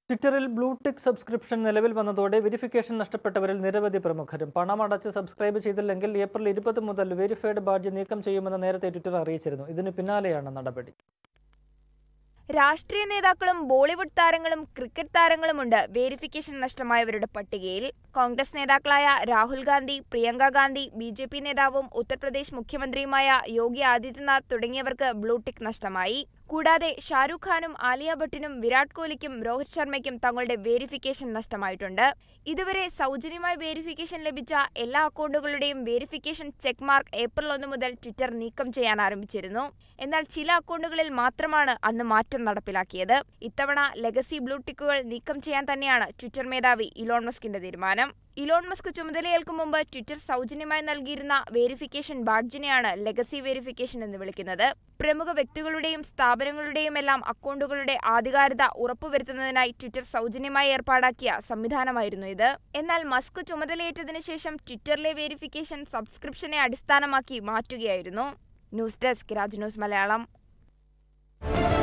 ട്വിറ്ററിൽ ബ്ലൂടിക്ക് സബ്സ്ക്രിപ്ഷൻ നിലവിൽ വന്നതോടെ വെരിഫിക്കേഷൻ നഷ്ടപ്പെട്ടവരിൽ നിരവധി പ്രമുഖരും പണമടച്ച് സബ്സ്ക്രൈബ് ചെയ്തില്ലെങ്കിൽ ഏപ്രിൽ ഇരുപത് മുതൽ വെരിഫൈഡ് ബാഡ്ജ് നീക്കം ചെയ്യുമെന്ന് നേരത്തെ ട്വിറ്റർ അറിയിച്ചിരുന്നു ഇതിന് പിന്നാലെയാണ് നടപടി രാഷ്ട്രീയ നേതാക്കളും ബോളിവുഡ് താരങ്ങളും ക്രിക്കറ്റ് താരങ്ങളുമുണ്ട് വേരിഫിക്കേഷൻ നഷ്ടമായവരുടെ പട്ടികയിൽ കോൺഗ്രസ് നേതാക്കളായ Rahul Gandhi Priyanka Gandhi B J P നേതാവും ഉത്തർപ്രദേശ് മുഖ്യമന്ത്രിയുമായ യോഗി ആദിത്യനാഥ് തുടങ്ങിയവർക്ക് ബ്ലൂടിക് നഷ്ടമായി കൂടാതെ ഷാരൂഖ് ഖാനും ആലിയ ഭട്ടിനും വിരാട് കോഹ്ലിക്കും രോഹിത് ശർമ്മയ്ക്കും തങ്ങളുടെ വേരിഫിക്കേഷൻ നഷ്ടമായിട്ടുണ്ട് ഇതുവരെ സൗജന്യമായി വേരിഫിക്കേഷൻ ലഭിച്ച എല്ലാ അക്കൗണ്ടുകളുടെയും വേരിഫിക്കേഷൻ ചെക്ക് മാർക്ക് ഏപ്രിൽ ഒന്ന് മുതൽ ട്വിറ്റർ നീക്കം ചെയ്യാൻ ആരംഭിച്ചിരുന്നു എന്നാൽ ചില അക്കൗണ്ടുകളിൽ മാത്രമാണ് അന്ന് മാറ്റം നടപ്പിലാക്കിയത് ഇത്തവണ ലെഗസി ബ്ലൂടിക്കുകൾ നീക്കം ചെയ്യാൻ തന്നെയാണ് ട്വിറ്റർ മേധാവി ഇലോൺ മസ്കിന്റെ തീരുമാനം ഇലോൺ മസ്ക് ചുമതലയേൽക്കും മുമ്പ് ട്വിറ്റർ സൗജന്യമായി നൽകിയിരുന്ന വേരിഫിക്കേഷൻ ബാഡ്ജിനെയാണ് ലെഗസി വേരിഫിക്കേഷൻ എന്ന് വിളിക്കുന്നത് പ്രമുഖ വ്യക്തികളുടെയും സ്ഥാപനങ്ങളുടെയും എല്ലാം അക്കൗണ്ടുകളുടെ ആധികാരികത ഉറപ്പുവരുത്തുന്നതിനായി ട്വിറ്റർ സൗജന്യമായി ഏർപ്പാടാക്കിയ സംവിധാനമായിരുന്നു ഇത് എന്നാൽ മസ്ക് ചുമതലയേറ്റതിനു ശേഷം ട്വിറ്ററിലെ വേരിഫിക്കേഷൻ സബ്സ്ക്രിപ്ഷനെ അടിസ്ഥാനമാക്കി മാറ്റുകയായിരുന്നു news desk Raj news Malayalam